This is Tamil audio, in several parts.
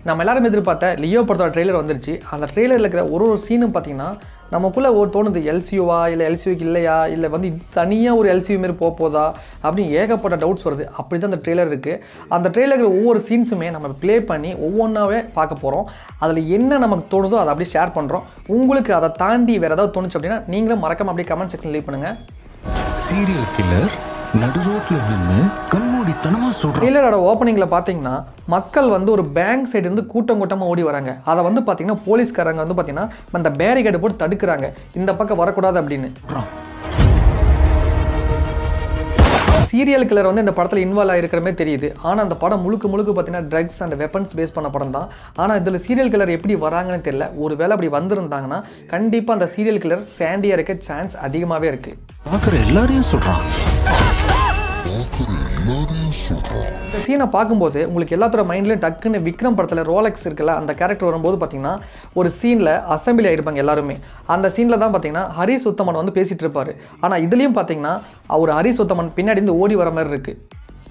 நம்ம எல்லாரும் எதிர்பார்த்த லியோ படத்தோட ட்ரெய்லர் வந்துருச்சு அந்த ட்ரெய்லரில் இருக்கிற ஒரு ஒரு சீனும் பார்த்தீங்கன்னா நமக்குள்ளே ஒரு தோணுது எல்சியூவா இல்லை எல்சியூக்கு இல்லையா இல்லை வந்து இது தனியாக ஒரு எல்சியூ மாரி போக போதா அப்படின்னு ஏகப்பட்ட டவுட்ஸ் வருது அப்படி தான் அந்த ட்ரெய்லர் இருக்குது அந்த ட்ரெய்லர் ஒவ்வொரு சீன்ஸுமே நம்ம ப்ளே பண்ணி ஒவ்வொன்றாவே பார்க்க போகிறோம் அதில் என்ன நமக்கு தோணுதோ அதை அப்படியே ஷேர் பண்ணுறோம் உங்களுக்கு அதை தாண்டி வேறு ஏதாவது தோணுச்சு அப்படின்னா நீங்களும் மறக்காம அப்படியே கமெண்ட் செக்ஷன் லீவ் பண்ணுங்கள் சீரியல் கில்லர் நடு ரோட்ல நின்னு கண்மூடித்தனமா சொல்றான் ட்ரெய்லரோட ஓப்பனிங்கில் பார்த்தீங்கன்னா மக்கள் வந்து ஒரு பேங்க் சைடு இருந்து கூட்டம் கூட்டமாக ஓடி வராங்க அதை வந்து பார்த்தீங்கன்னா போலீஸ்காரங்க வந்து பார்த்தீங்கன்னா அந்த பேரிகேடு போட்டு தடுக்கிறாங்க இந்த பக்கம் வரக்கூடாது அப்படின்னு சீரியல் கில்லர் வந்து இந்த படத்தில் இன்வால்வ் ஆகிருக்கிற மாதிரி தெரியுது ஆனால் அந்த படம் முழுக்க முழுக்க பார்த்தீங்கன்னா ட்ரக்ஸ் அண்ட் வெப்பன்ஸ் பேஸ் பண்ண படம் தான் ஆனால் இதில் சீரியல் கில்லர் எப்படி வராங்கன்னு தெரியல ஒரு வேளை அப்படி வந்திருந்தாங்கன்னா கண்டிப்பாக அந்த சீரியல் கில்லர் சாண்டியாக இருக்க சான்ஸ் அதிகமாகவே இருக்குது பாக்குற எல்லாரையும் சொல்றான் இந்த சீனை பார்க்கும்போது உங்களுக்கு எல்லாத்தோட மைண்ட்லேயும் டக்குன்னு விக்ரம் படத்தில் ரோலெக்ஸ் இருக்குல்ல அந்த கேரக்டர் வரும்போது பார்த்தீங்கன்னா ஒரு சீனில் அசம்பிளி ஆகிருப்பாங்க எல்லாருமே அந்த சீனில் தான் பார்த்தீங்கன்னா ஹரிஸ் உத்தமன் வந்து பேசிகிட்டு இருப்பார் ஆனால் இதுலேயும் பார்த்தீங்கன்னா அவர் ஹரிஸ் உத்தமன் பின்னாடி இருந்து ஓடி வர மாதிரி இருக்குது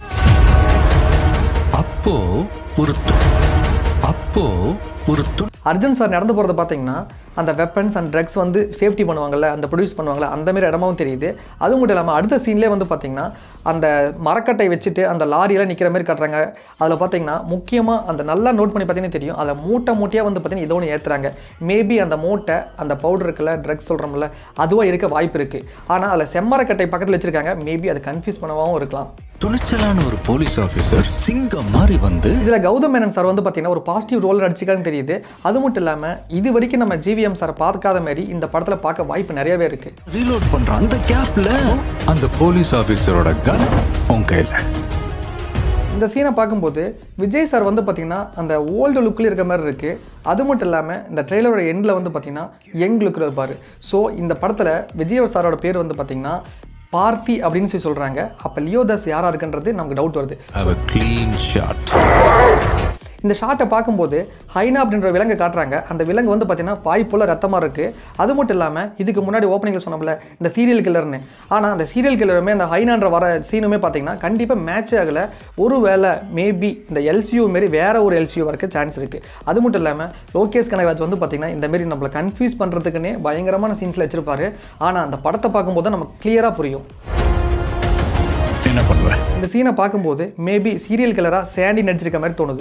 அப்போ ஒரு து- அப்போ ஒரு து அர்ஜுன் சார் நடந்து போகிறத பார்த்தீங்கன்னா அந்த வெப்பன்ஸ் அண்ட் ட்ரக்ஸ் வந்து சேஃப்டி பண்ணுவாங்கல்ல அந்த ப்ரொடியூஸ் பண்ணுவாங்கல்ல அந்த மாதிரி இடமாவும் தெரியுது அது மட்டும் இல்லாமல் அடுத்த சீன்லேயே வந்து பார்த்தீங்கன்னா அந்த மரக்கட்டை வச்சுட்டு அந்த லாரியெல்லாம் நிற்கிற மாதிரி காட்டுறாங்க அதில் பார்த்தீங்கன்னா முக்கியமாக அந்த நல்லா நோட் பண்ணி பார்த்தீங்கன்னா தெரியும் அதில் மூட்டை மூட்டையாக வந்து பார்த்தீங்கன்னா ஏதோ ஒன்று ஏற்றுறாங்க மேபி அந்த மூட்டை அந்த பவுடர் இருக்குல்ல ட்ரக்ஸ் சொல்கிறோம்ல அதுவாக இருக்க வாய்ப்பு இருக்குது ஆனால் அதில் செம்மரக்கட்டை பக்கத்தில் வச்சுருக்காங்க மேபி அது கன்ஃபியூஸ் பண்ணவும் இருக்கலாம் துணிச்சலான ஒரு போலீஸ் ஆபீசர் சிங்கம் மாதிரி வந்து இதில் கௌதம் மேனன் சார் வந்து பார்த்தீங்கன்னா ஒரு பாசிட்டிவ் ரோல் நடிச்சிக்கான்னு தெரியுது அது மட்டும் இல்லாமல் இது வரைக்கும் நம்ம ஜிவிஎம் சார் பார்க்காத மாதிரி இந்த படத்தில் பார்க்க வாய்ப்பு நிறையவே இருக்குது ரீலோட் பண்றான் அந்த கேப்ல அந்த போலீஸ் ஆபீசரோட கன் உன் கையில இந்த சீனை பார்க்கும்போது விஜய் சார் வந்து பார்த்தீங்கன்னா அந்த ஓல்டு லுக்கில் இருக்க மாதிரி இருக்குது அது மட்டும் இல்லாமல் இந்த ட்ரெய்லரோட எண்டில் வந்து பார்த்தீங்கன்னா யங் லுக்கில் இருப்பார் ஸோ இந்த படத்தில் விஜய் சாரோட பேர் வந்து பார்த்தீங்கன்னா பார்த்தி அப்படின்னு சொல்லி சொல்கிறாங்க அப்போ லியோ தாஸ் யாராக இருக்குன்றது நமக்கு டவுட் வருது have a clean shot இந்த ஷாட்டை பார்க்கும்போது ஹைனா அப்படின்ற விலங்கை காட்டுறாங்க அந்த விலங்கு வந்து பார்த்தீங்கன்னா பாய் போல ரத்தமாக இருக்குது அது மட்டும் இல்லாமல் இதுக்கு முன்னாடி ஓப்பனிங்கில் சொன்னோம்ல இந்த சீரியல் கில்லர்னு ஆனால் அந்த சீரியல் கில்லருமே அந்த ஹைனான்ற வர சீனுமே பார்த்தீங்கன்னா கண்டிப்பாக மேட்ச் ஆகலை ஒரு வேளை மேபி இந்த எல்சியூ மாரி வேற ஒரு எல்சியூ வரக்கு சான்ஸ் இருக்குது அது மட்டும் இல்லாமல் லோகேஷ் கனகராஜ் வந்து பார்த்தீங்கன்னா இந்த மாரி நம்மளை கன்ஃபியூஸ் பண்ணுறதுக்குன்னே பயங்கரமான சீன்ஸில் வச்சிருப்பாரு ஆனால் அந்த படத்தை பார்க்கும்போது நமக்கு கிளியராக புரியும் என்ன பண்ணுவேன் இந்த சீனை பார்க்கும்போது மேபி சீரியல் கில்லராக சாண்டி நடிச்சிருக்க மாதிரி தோணுது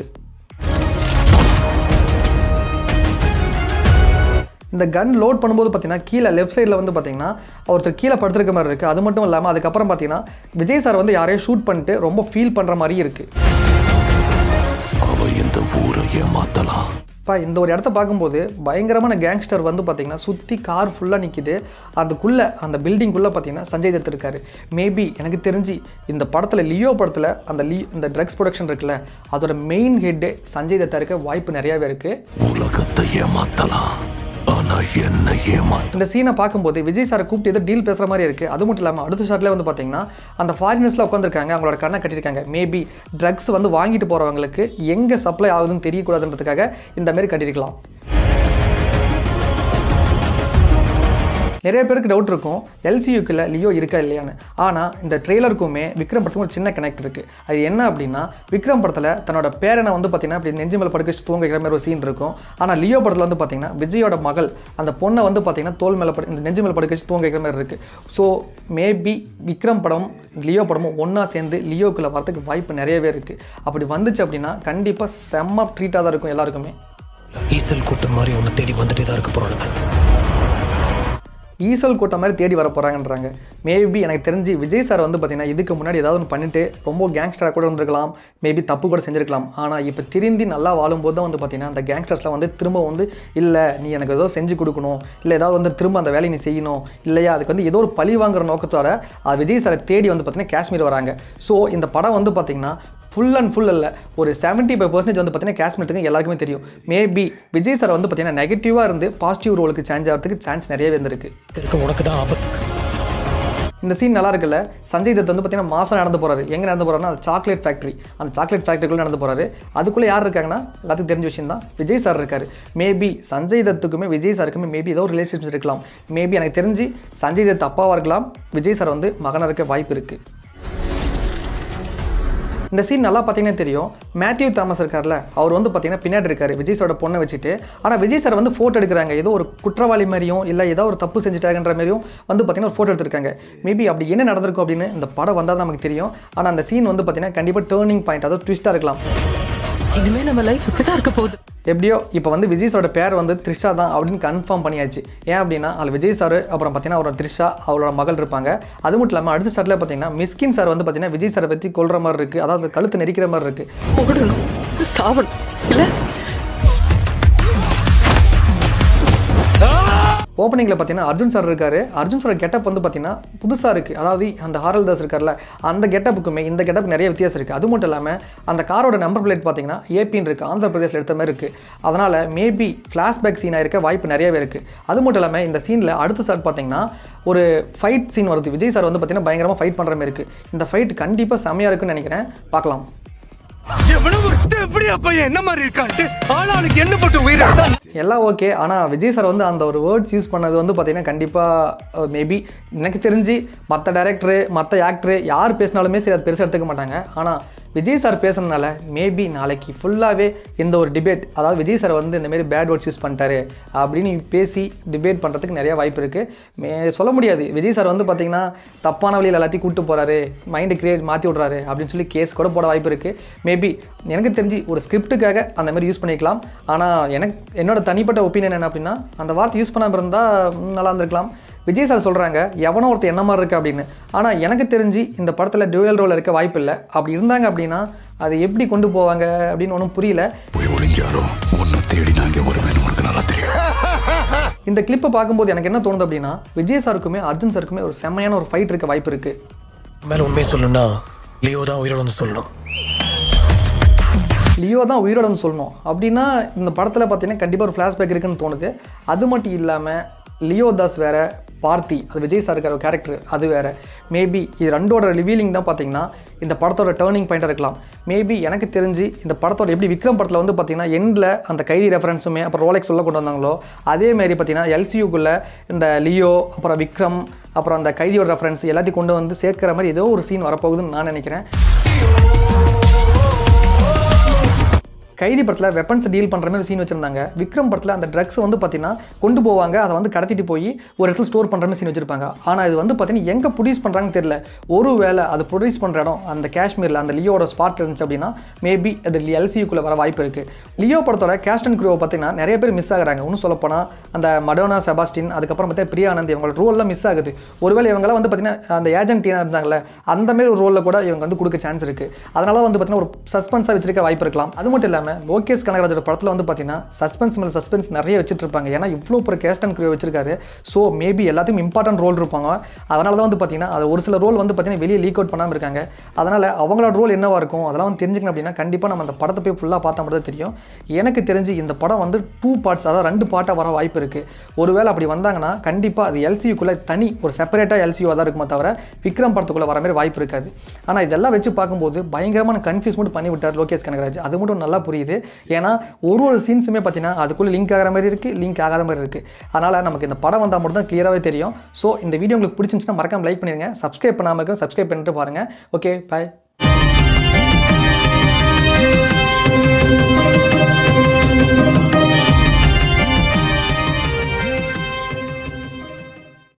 இந்த கன் லோட் பண்ணும்போது பார்த்தீங்கன்னா கீழே லெஃப்ட் சைடில் வந்து பார்த்தீங்கன்னா ஒருத்தர் கீழே படுத்திருக்க மாதிரி இருக்குது அது மட்டும் இல்லாமல் அதுக்கப்புறம் பார்த்தீங்கன்னா விஜய் சார் வந்து யாரையும் ஷூட் பண்ணிட்டு ரொம்ப ஃபீல் பண்ணுற மாதிரி இருக்குது அவ இந்த ஊரை ஏமாத்தலாம் இப்போ இந்த ஒரு இடத்த பார்க்கும்போது பயங்கரமான கேங்ஸ்டர் வந்து பார்த்தீங்கன்னா சுற்றி கார் ஃபுல்லாக நிற்கிது அதுக்குள்ளே அந்த பில்டிங்குள்ளே பார்த்தீங்கன்னா சஞ்சய் தத் இருக்காரு மேபி எனக்கு தெரிஞ்சு இந்த படத்தில் லியோ படத்தில் அந்த லீ இந்த ட்ரக்ஸ் ப்ரொடக்ஷன் இருக்குல்ல அதோட மெயின் ஹெட்டு சஞ்சய் தத்தா இருக்க வாய்ப்பு நிறையாவே இருக்குது உலகத்தை ஏமாத்தலாம் ஆனா என்ன ஏமாத்த இந்த சீனை பார்க்கும்போது விஜய் சாரை கூப்பிட்டு ஏதோ டீல் பேசுகிற மாதிரி இருக்குது அது மட்டும் இல்லாமல் அடுத்த ஷாட்லேயே வந்து பார்த்தீங்கன்னா அந்த ஃபாரினர்ஸில் உட்காந்துருக்காங்க அவங்களோட கண்ணை கட்டியிருக்காங்க மேபி ட்ரக்ஸ் வந்து வாங்கிட்டு போகிறவங்களுக்கு எங்கே சப்ளை ஆகுதுன்னு தெரியக்கூடாதுன்றதுக்காக இந்த மாதிரி கட்டியிருக்கலாம் நிறைய பேருக்கு டவுட் இருக்கும் எல்சியூக்கில் லியோ இருக்கா இல்லையான்னு ஆனால் இந்த ட்ரெய்லருக்குமே விக்ரம் படத்துக்கும் ஒரு சின்ன கனெக்ட் இருக்குது அது என்ன அப்படின்னா விக்ரம் படத்தில் தன்னோட பேரனை வந்து பார்த்தீங்கன்னா இப்படி நெஞ்சு மேலே படுக்க வச்சு தூங்க வைக்கிற மாதிரி ஒரு சீன் இருக்கும் ஆனால் லியோ படத்தில் வந்து பார்த்தீங்கன்னா விஜயோட மகள் அந்த பொண்ணை வந்து பார்த்தீங்கன்னா தோல் மேலே படு இந்த நெஞ்சு மேலே படுக்க வச்சு தூங்க வைக்கிற மாதிரி இருக்குது ஸோ மேபி விக்ரம் படம் லியோ படமும் ஒன்றா சேர்ந்து லியோக்குள்ளே வரதுக்கு வாய்ப்பு நிறையவே இருக்குது அப்படி வந்துச்சு அப்படின்னா கண்டிப்பாக செம்ம ட்ரீட்டாக தான் இருக்கும் எல்லாருக்குமே ஈசல் கூட்டம் மாதிரி உன்னை தேடி வந்துட்டே தான் இருக்க போறானுங்க ஈசல் கூட்டம் மாதிரி தேடி வர போகிறாங்கன்றாங்க மேபி எனக்கு தெரிஞ்சு விஜய் சார் வந்து பார்த்தீங்கன்னா இதுக்கு முன்னாடி ஏதாவது ஒன்று பண்ணிட்டு ரொம்ப கேங்ஸ்டராக கூட இருந்திருக்கலாம் மேபி தப்பு கூட செஞ்சிருக்கலாம் ஆனால் இப்போ திருந்தி நல்லா வாழும்போது தான் வந்து பார்த்தீங்கன்னா அந்த கேங்ஸ்டர்ஸ்லாம் வந்து திரும்ப வந்து இல்லை நீ எனக்கு ஏதோ செஞ்சு கொடுக்கணும் இல்லை ஏதாவது வந்து திரும்ப அந்த வேலையை நீ செய்யணும் இல்லையா அதுக்கு வந்து ஏதோ ஒரு பழி வாங்குற நோக்கத்தோட அது விஜய் சாரை தேடி வந்து பார்த்தீங்கன்னா காஷ்மீர் வராங்க ஸோ இந்த படம் வந்து பார்த்தீங்கன்னா ஃபுல் அண்ட் ஃபுல் இல்லை ஒரு செவன்ட்டி ஃபைவ் பர்சன்டேஜ் வந்து பார்த்தீங்கன்னா காஷ்மீருக்கு எல்லாருக்குமே தெரியும் மேபி விஜய் சார் வந்து பார்த்தீங்கன்னா நெகட்டிவாக இருந்து பாசிட்டிவ் ரோலுக்கு சேஞ்ச் ஆகிறதுக்கு சான்ஸ் நிறையவே இருந்திருக்கு இருக்க உனக்கு தான் ஆபத்து இந்த சீன் நல்லா இருக்குல்ல சஞ்சய் தத் வந்து பார்த்தீங்கன்னா மாதம் நடந்து போறாரு எங்கே நடந்து போறாருன்னா அந்த சாக்லேட் ஃபேக்ட்ரி அந்த சாக்லேட் ஃபேக்ட்ரிக்குள்ளே நடந்து போறாரு அதுக்குள்ளே யார் இருக்காங்கன்னா எல்லாத்துக்கும் தெரிஞ்ச விஷயம் தான் விஜய் சார் இருக்காரு மேபி சஞ்சய் தத்துக்குமே விஜய் சாருக்குமே மேபி ஏதோ ஒரு ரிலேஷன்ஷிப் இருக்கலாம் மேபி எனக்கு தெரிஞ்சு சஞ்சய் தத் அப்பாவாக இருக்கலாம் விஜய் சார் வந்து மகனாக இருக்க வாய்ப்பு இருக்குது இந்த சீன் நல்லா பார்த்தீங்கன்னா தெரியும் மேத்யூ தாமஸ் இருக்கார்ல அவர் வந்து பார்த்தீங்கன்னா பின்னாடி இருக்காரு விஜய் சாரோட பொண்ணை வச்சுட்டு ஆனால் விஜய் சார் வந்து ஃபோட்டோ எடுக்கிறாங்க ஏதோ ஒரு குற்றவாளி மாதிரியும் இல்லை ஏதோ ஒரு தப்பு செஞ்சுட்டாங்கன்ற மாதிரியும் வந்து பார்த்தீங்கன்னா ஒரு ஃபோட்டோ எடுத்திருக்காங்க மேபி அப்படி என்ன நடந்திருக்கும் அப்படின்னு இந்த படம் வந்தால் தான் நமக்கு தெரியும் ஆனால் அந்த சீன் வந்து பார்த்தீங்கன்னா கண்டிப்பாக டேர்னிங் பாயிண்ட் அதாவது ட்விஸ்ட்டாக இருக்கலாம் இனிமே நம்ம லைஃப் இப்படிதான் இருக்க போகுது எப்படியோ இப்போ வந்து விஜய் சாரோட பேர் வந்து த்ரிஷா தான் அப்படின்னு கன்ஃபார்ம் பண்ணியாச்சு ஏன் அப்படின்னா அதில் விஜய் சார் அப்புறம் பார்த்தீங்கன்னா அவரோட த்ரிஷா அவரோட மகள் இருப்பாங்க அது மட்டும் இல்லாமல் அடுத்த ஷாட்டில் பார்த்தீங்கன்னா மிஸ்கின் சார் வந்து பார்த்தீங்கன்னா விஜய் சாரை பற்றி கொள்கிற மாதிரி இருக்குது அதாவது கழுத்து நெரிக்கிற மாதிரி இருக்குது ஓடணும் சாவணும் இல்ல ஓப்பனிங்கில் பார்த்தீங்கன்னா அர்ஜுன் சார் இருக்காரு அர்ஜுன் சார் கெட்டப் வந்து பார்த்தீங்கன்னா புதுசாக இருக்குது அதாவது அந்த ஹாரல் தாஸ் இருக்கார்ல அந்த கெட்டப்புக்குமே இந்த கெட்டப் நிறைய வித்தியாசம் இருக்குது அது மட்டும் இல்லாமல் அந்த காரோட நம்பர் பிளேட் பார்த்தீங்கன்னா ஏபின்னு இருக்குது ஆந்திர பிரதேசில் எடுத்த மாதிரி இருக்குது அதனால் மேபி ஃப்ளாஷ்பேக் சீனாக இருக்க வாய்ப்பு நிறையவே இருக்குது அது மட்டும் இல்லாமல் இந்த சீனில் அடுத்த சார் பார்த்தீங்கன்னா ஒரு ஃபைட் சீன் வருது விஜய் சார் வந்து பார்த்தீங்கன்னா பயங்கரமாக ஃபைட் பண்ணுற மாதிரி இருக்குது இந்த ஃபைட் கண்டிப்பாக செம்மையாக இருக்குன்னு நினைக்கிறேன் பார்க்கலாம் எவ்வளவு ஒரு தெவ்ரியா பையன் என்ன மாதிரி இருக்கான்ட்டு ஆளாளுக்கு என்ன போட்டு உயிரிழந்தான் எல்லாம் ஓகே ஆனால் விஜய் சார் வந்து அந்த ஒரு வேர்ட்ஸ் யூஸ் பண்ணது வந்து பார்த்தீங்கன்னா கண்டிப்பாக மேபி எனக்கு தெரிஞ்சு மற்ற டேரக்டரு மற்ற ஆக்டரு யார் பேசினாலுமே சரி அது பெருசாக எடுத்துக்க மாட்டாங்க ஆனால் விஜய் சார் பேசுனதுனால மேபி நாளைக்கு ஃபுல்லாகவே இந்த ஒரு டிபேட் அதாவது விஜய் சார் வந்து இந்தமாரி பேட் வேர்ட்ஸ் யூஸ் பண்ணிட்டாரு அப்படின்னு பேசி டிபேட் பண்ணுறதுக்கு நிறைய வாய்ப்பு இருக்குது மே சொல்ல முடியாது விஜய் சார் வந்து பார்த்தீங்கன்னா தப்பான வழியில் எல்லாத்தையும் கூட்டு போகிறாரு மைண்டு கிரியேட் மாற்றி விட்றாரு அப்படின்னு சொல்லி கேஸ் கூட போட வாய்ப்பு இருக்குது மேபி எனக்கு தெரிஞ்சு ஒரு ஸ்கிரிப்டுக்காக அந்த மாதிரி யூஸ் பண்ணிக்கலாம் ஆனால் எனக்கு என்னோட தனிப்பட்ட ஒப்பீனியன் என்ன அப்படின்னா அந்த வார்த்தை யூஸ் பண்ணாமல் இருந்தால் ம், நல்லா இருந்திருக்கலாம் விஜய் சார் சொல்கிறாங்க எவனோ ஒருத்தர் என்ன மாதிரி இருக்கு அப்படின்னு ஆனால் எனக்கு தெரிஞ்சு இந்த படத்தில் டியூயல் ரோல் இருக்க வாய்ப்பு இல்லை அப்படி இருந்தாங்க அப்படின்னா அதை எப்படி கொண்டு போவாங்க அப்படின்னு ஒன்றும் புரியல போய் ஒளிஞ்சாலும் உன்னை தேடி நாங்க வருவேன் உனக்கு நல்லா தெரியும் இந்த கிளிப்பை பார்க்கும்போது எனக்கு என்ன தோணுது அப்படின்னா விஜய் சாருக்குமே அர்ஜுன் சாருக்குமே ஒரு செம்மையான ஒரு ஃபைட் இருக்க வாய்ப்பு இருக்குது மேல உண்மையை சொல்லணும்னா லியோ தான் உயிரோட வந்து சொல்லணும் லியோ தான் உயிரோடன்னு சொல்லணும் அப்படின்னா இந்த படத்தில் பார்த்தீங்கன்னா கண்டிப்பாக ஒரு ஃப்ளாஷ்பேக் இருக்குன்னு தோணுது அது மட்டும் இல்லாமல் லியோ தாஸ் வேற பார்த்தி அது விஜய் சார் இருக்கிற கேரக்டர் அது வேற மேபி இது ரெண்டோட ரிவீலிங் தான் பார்த்தீங்கன்னா இந்த படத்தோட டேர்னிங் பாயிண்டாக இருக்கலாம் மேபி எனக்கு தெரிஞ்சு இந்த படத்தோட எப்படி விக்ரம் படத்தில் வந்து பார்த்தீங்கன்னா எண்டில் அந்த கைதி ரெஃபரன்ஸுமே அப்புறம் ரோலெக்ஸ் உள்ள கொண்டு வந்தாங்களோ அதே மாதிரி பார்த்தீங்கன்னா எல்சியூக்குள்ளே இந்த லியோ அப்புறம் விக்ரம் அப்புறம் அந்த கைதியோட ரெஃபரன்ஸ் எல்லாத்தையும் கொண்டு வந்து சேர்க்குற மாதிரி ஏதோ ஒரு சீன் வரப்போகுதுன்னு நான் நினைக்கிறேன் கைதி படத்தில் வெப்பன்ஸை டீல் பண்ணுற மாதிரி சீன் வச்சுருந்தாங்க விக்ரம் படத்தில் அந்த ட்ரக்ஸ் வந்து பார்த்தீங்கன்னா கொண்டு போவாங்க அதை வந்து கடத்திட்டு போய் ஒரு இடத்துல ஸ்டோர் பண்ணுற மாதிரி சீன் வச்சிருப்பாங்க ஆனால் இது வந்து பார்த்தீங்கன்னா எங்கே ப்ரொடியூஸ் பண்ணுறாங்கன்னு தெரியல ஒரு வேளை அது ப்ரொடியூஸ் பண்ணுற இடம் அந்த காஷ்மீரில் அந்த லியோட ஸ்பாட் இருந்துச்சு அப்படின்னா மேபி அது எல்சியூக்குள்ளே வர வாய்ப்பு இருக்குது லியோ படத்தோட கேஸ்ட் அண்ட் க்ரூவை பார்த்தீங்கன்னா நிறைய பேர் மிஸ் ஆகுறாங்க இன்னும் சொல்லப்போனால் அந்த மடோனா செபாஸ்டின் அதுக்கப்புறம் பார்த்தா பிரியா ஆனந்த் இவங்களோட ரோல்லாம் மிஸ் ஆகுது ஒருவேளை இவங்கெல்லாம் வந்து பார்த்தீங்கன்னா அந்த ஏஜென்டினா இருந்தாங்களே அந்த மாதிரி ஒரு ரோலில் கூட இவங்க வந்து கொடுக்க சான்ஸ் இருக்குது அதனால வந்து பார்த்தீங்கன்னா ஒரு சஸ்பென்ஸாக வச்சிருக்க வாய்ப்பு இருக்கலாம் அது மட்டும் இல்லாமல் லோகேஷ் கனகராஜோட படத்தில் வந்து பார்த்தீங்கன்னா சஸ்பென்ஸ் மேலே சஸ்பென்ஸ் நிறைய வச்சுட்டு இருப்பாங்க ஏன்னா இவ்வளோ ஒரு கேஸ்ட் அண்ட் க்ரூ வச்சிருக்காரு ஸோ மேபி எல்லாத்தையும் இம்பார்ட்டன்ட் ரோல் இருப்பாங்க அதனால தான் வந்து பார்த்தீங்கன்னா அது ஒரு சில ரோல் வந்து பார்த்தீங்கன்னா வெளியே லீக் அவுட் பண்ணாமல் இருக்காங்க அதனால் அவங்களோட ரோல் என்னவா இருக்கும் அதெல்லாம் வந்து தெரிஞ்சுக்கணும் அப்படின்னா கண்டிப்பாக நம்ம அந்த படத்தை போய் ஃபுல்லாக பார்த்தா மட்டும் தான் தெரியும் எனக்கு தெரிஞ்சு இந்த படம் வந்து டூ பார்ட்ஸ் அதாவது ரெண்டு பார்ட்டாக வர வாய்ப்பு இருக்குது ஒருவேளை அப்படி வந்தாங்கன்னா கண்டிப்பாக அது எல்சியூக்குள்ளே தனி ஒரு செப்பரேட்டாக எல்சியூவாக தான் இருக்குமே தவிர விக்ரம் படத்துக்குள்ளே வர மாதிரி வாய்ப்பு இருக்காது ஆனால் இதெல்லாம் வச்சு பார்க்கும்போது பயங்கரமான கன்ஃபியூஸ் மட்டும் பண்ணி விட்டார் லோகேஷ் கனகராஜ் அது மட்டும் நல்லா புரியுது ஏன்னா ஒரு ஒரு சீன்ஸுமே பார்த்தீங்கன்னா அதுக்குள்ளே லிங்க் ஆகிற மாதிரி இருக்குது லிங்க் ஆகாத மாதிரி இருக்குது அதனால் நமக்கு இந்த படம் வந்தால் மட்டும் தான் கிளியராகவே தெரியும் ஸோ இந்த வீடியோ உங்களுக்கு பிடிச்சிருந்துச்சுன்னா மறக்காம லைக் பண்ணிடுங்க சப்ஸ்கிரைப் பண்ணாமல் இருக்க சப்ஸ்கிரைப் பண்ணிட்டு பாருங்கள் ஓகே பாய்